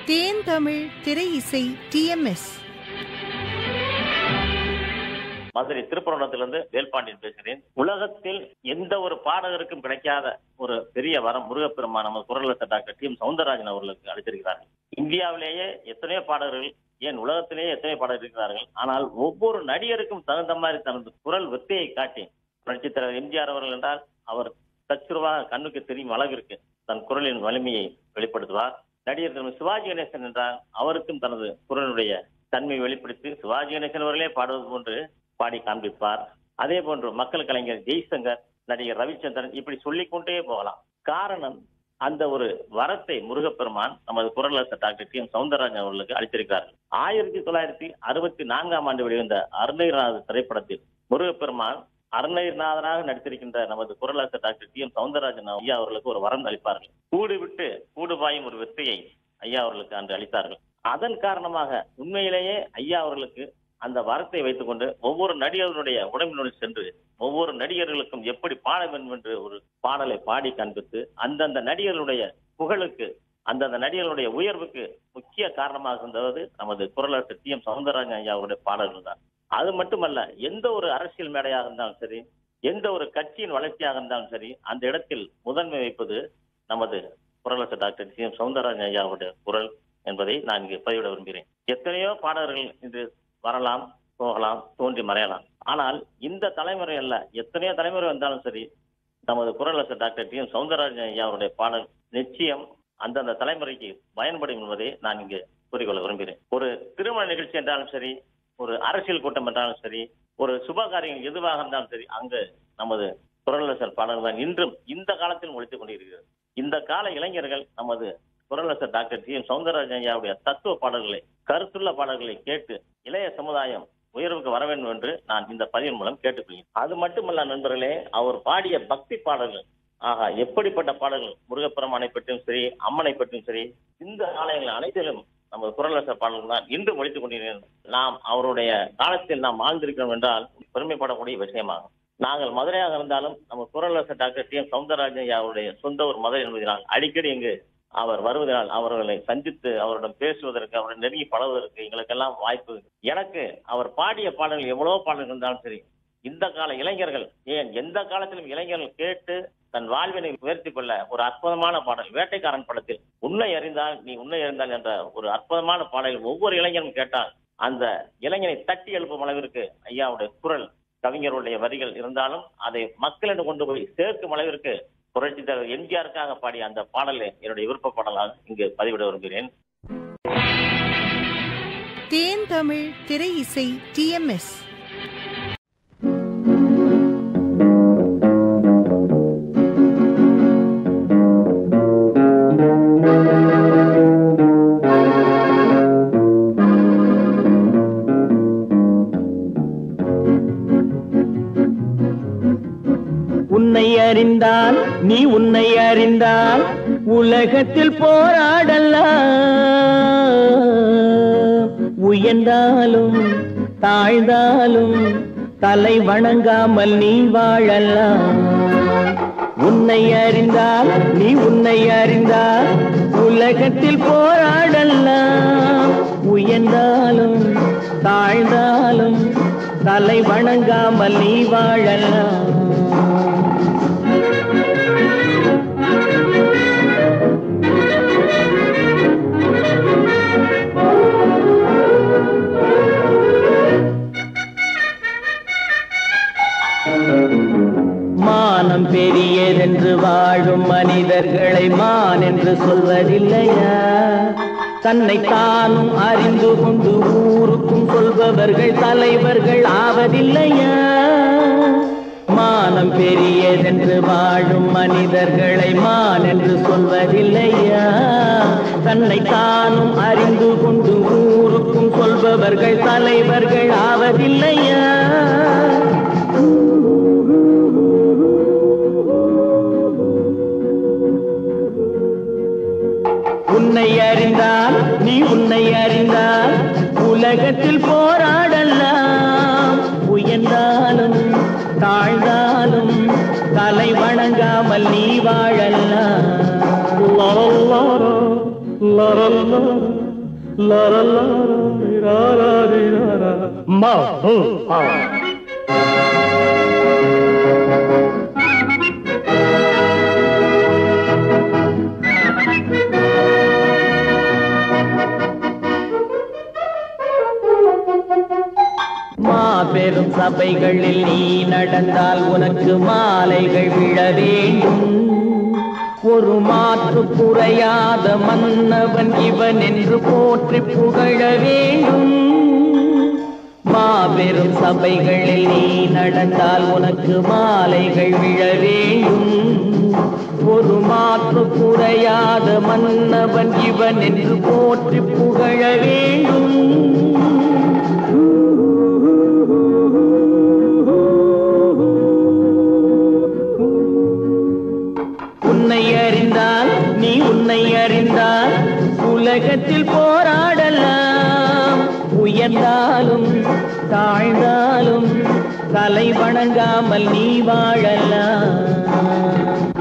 தேன் தமிழ் திரை இசை டிஎம்எஸ் மதுரை திருப்பரங்குன்றத்திலிருந்து வேல்பாண்டியன் பேசுகிறேன் உலகத்தில் எந்த ஒரு பாடகருக்கும் கிடைக்காத ஒரு பெரிய வரம் முருகப்பெருமான் நமது குரலத்த டாக்டர் டி எம் சவுந்தரராஜன் அவர்களுக்கு அளித்திருக்கிறார்கள் இந்தியாவிலேயே எத்தனையோ பாடகர்கள் ஏன் உலகத்திலேயே எத்தனையோ பாடகர் இருக்கிறார்கள் ஆனால் ஒவ்வொரு நடிகருக்கும் தகுந்த மாதிரி தனது குரல் வெத்தையை காட்டி புரட்சித் தலைவர் எம்ஜிஆர் அவர்கள் என்றால் அவர் தச்சுருவாக கண்ணுக்கு தெரியும் அளவிற்கு தன் குரலின் வலிமையை வெளிப்படுத்துவார் நடிகர் திரு சிவாஜி கணேசன் என்றால் அவருக்கும் தனது குரலுடைய தன்மை வெளிப்படுத்தி சிவாஜி கணேசன் அவர்களே பாடுவது போன்று பாடி காண்பிப்பார் அதே போன்று மக்கள் கலைஞர் ஜெய்சங்கர் நடிகர் ரவிச்சந்திரன் இப்படி சொல்லிக்கொண்டே போகலாம் காரணம் அந்த ஒரு வரத்தை முருகப்பெருமான் நமது குரலரசர் டாக்டர் டி எம் சவுந்தரராஜன் அவர்களுக்கு அளித்திருக்கிறார்கள் ஆயிரத்தி தொள்ளாயிரத்தி அறுபத்தி நான்காம் ஆண்டு வெளிவந்த அருணகிரிநாத திரைப்படத்தில் முருகப்பெருமான் அருணகிரிநாதனாக நடித்திருக்கின்ற நமது குரலரசர் டாக்டர் டி எம் சவுந்தரராஜன் ஐயா அவர்களுக்கு ஒரு வரம் அளிப்பார்கள் கூடு விட்டு கூடு பாயும் ஒரு வெற்றியை ஐயா அவர்களுக்கு அன்று அளித்தார்கள் அதன் காரணமாக உண்மையிலேயே ஐயா அவர்களுக்கு அந்த வரத்தை வைத்துக்கொண்டு ஒவ்வொரு நடிகர்களுடைய உடம்பினுள் சென்று ஒவ்வொரு நடிகர்களுக்கும் எப்படி பாட வேண்டும் என்று ஒரு பாடலை பாடி காண்பித்து அந்தந்த நடிகர்களுடைய புகழுக்கு அந்தந்த நடிகர்களுடைய உயர்வுக்கு முக்கிய காரணமாக இருந்தது நமது குரலரசு டி எம் சவுந்தரராஜன் ஐயா அவருடைய பாடல்கள் தான் அது மட்டுமல்ல எந்த ஒரு அரசியல் மேடையாக இருந்தாலும் சரி எந்த ஒரு கட்சியின் வளர்ச்சியாக இருந்தாலும் சரி அந்த இடத்தில் முதன்மை வைப்பது நமது குரலரசு டாக்டர் டி எம் சவுந்தரராஜன் ஐயா அவருடைய குரல் என்பதை நான் இங்கு பதிவிட விரும்புகிறேன் எத்தனையோ பாடகர்கள் இன்று வரலாம் போகலாம் தோன்றி மறையலாம் ஆனால் இந்த தலைமுறை அல்ல எத்தனையோ தலைமுறை வந்தாலும் சரி நமது குரலரசர் டாக்டர் டி எம் சவுந்தரராஜன் ஐயா அவருடைய பாடல் நிச்சயம் அந்தந்த தலைமுறைக்கு பயன்படும் என்பதை நான் இங்கு கூறிக்கொள்ள விரும்புகிறேன் ஒரு திருமண நிகழ்ச்சி என்றாலும் சரி ஒரு அரசியல் கூட்டம் என்றாலும் சரி ஒரு சுப காரியங்கள் எதுவாக இருந்தாலும் சரி அங்கு நமது குரலரசர் பாடல்கள் தான் இன்றும் இந்த காலத்தில் ஒழித்துக் கொண்டிருக்கிறது இந்த கால இளைஞர்கள் நமது குரலரசர் டாக்டர் டி எம் சவுந்தரராஜன் ஐயாவுடைய தத்துவ பாடல்களை கருத்துள்ள பாடல்களை கேட்டு இளைய சமுதாயம் உயர்வுக்கு வர வேண்டும் என்று நான் இந்த பதிவின் மூலம் கேட்டுக்கொள்கிறேன் அது மட்டுமல்ல நண்பர்களே அவர் பாடிய பக்தி பாடல்கள் ஆகா எப்படிப்பட்ட பாடல்கள் முருகப்பெருமானை பற்றியும் சரி அம்மனை பற்றியும் சரி இந்த ஆலயங்கள் அனைத்திலும் நமது குரலரசர் பாடல்கள் தான் இன்று ஒழித்துக் கொண்டிருக்கிறது நாம் அவருடைய காலத்தில் நாம் வாழ்ந்திருக்கிறோம் என்றால் பெருமைப்படக்கூடிய விஷயமாகும் நாங்கள் மதுரையாக இருந்தாலும் நம்ம குரலரசர் டாக்டர் டி எம் சவுந்தரராஜன் அவருடைய சொந்த ஒரு மதுரை என்பதனால் அடிக்கடி இங்கு அவர் வருவதனால் அவர்களை சந்தித்து அவரிடம் பேசுவதற்கு அவரை நெருங்கி பழகுவதற்கு எங்களுக்கெல்லாம் வாய்ப்பு எனக்கு அவர் பாடிய பாடல்கள் எவ்வளவு பாடல்கள் இருந்தாலும் சரி இந்த கால இளைஞர்கள் ஏன் எந்த காலத்திலும் இளைஞர்கள் கேட்டு தன் வாழ்வினை உயர்த்தி கொள்ள ஒரு அற்புதமான பாடல் வேட்டைக்காரன் படத்தில் உன்னை அறிந்தால் நீ உன்னை அறிந்தால் என்ற ஒரு அற்புதமான பாடல் ஒவ்வொரு இளைஞரும் கேட்டால் அந்த இளைஞனை தட்டி எழுப்பும் அளவிற்கு ஐயாவுடைய குரல் கவிஞருடைய வரிகள் இருந்தாலும் அதை மக்களிடம் கொண்டு போய் சேர்க்கும் அளவிற்கு புரட்சி தலைவர் எம்ஜிஆருக்காக பாடிய அந்த பாடலை என்னுடைய விருப்ப பாடலாக இங்கு பதிவிட விரும்புகிறேன் தேன் தமிழ் திரை இசை டிஎம்எஸ் உன்னை அறிந்தால் நீ உன்னை அறிந்தால் உலகத்தில் போராடலாம் உயர்ந்தாலும் தாழ்ந்தாலும் தலை வணங்காமல் நீ வாழலாம் உன்னை அறிந்தால் நீ உன்னை அறிந்தால் உலகத்தில் போராடலாம் உயர்ந்தாலும் தாழ்ந்தாலும் தலை வணங்காமல் நீ வாழலாம் மானம் பெரியதென்று வாழும் மனிதர்களை மான் என்று சொல்வதில்லையா தன்னை தானும் அறிந்து கொண்டு ஊருக்கும் சொல்பவர்கள் தலைவர்கள் ஆவதில்லையா மானம் பெரியதென்று வாழும் மனிதர்களை மான் என்று சொல்வதில்லையா தன்னை தானும் அறிந்து கொண்டு ஊருக்கும் சொல்பவர்கள் தலைவர்கள் ஆவதில்லையா உன்னை அறிந்தால் நீ உன்னை அறிந்தால் உலகத்தில் போராடலாம் உயர்ந்தாலும் தாழ்ந்தாலும் தலை வணங்காமல் நீ வாழலாம் லரல்லரோ, லரல்லரோ. மா ஹூ ஆ மாபெரும் சபைகளில் நீ நடந்தால் உனக்கு மாலைகள் விழ வேண்டும் ஒரு மாற்று குறையாத மன்னவன் இவன் என்று போற்றி புகழ வேண்டும் மாபெரும் சபைகளில் நீ நடந்தால் உனக்கு மாலைகள் விழ வேண்டும் ஒரு மாற்று குறையாத மன்னவன் இவன் என்று போற்றி புகழ வேண்டும் உன்னை அறிந்தால் நீ உன்னை அறிந்தால் உலகத்தில் போராடலாம் உயர்ந்தாலும் தாழ்ந்தாலும் தலை வணங்காமல் நீ வாழலாம்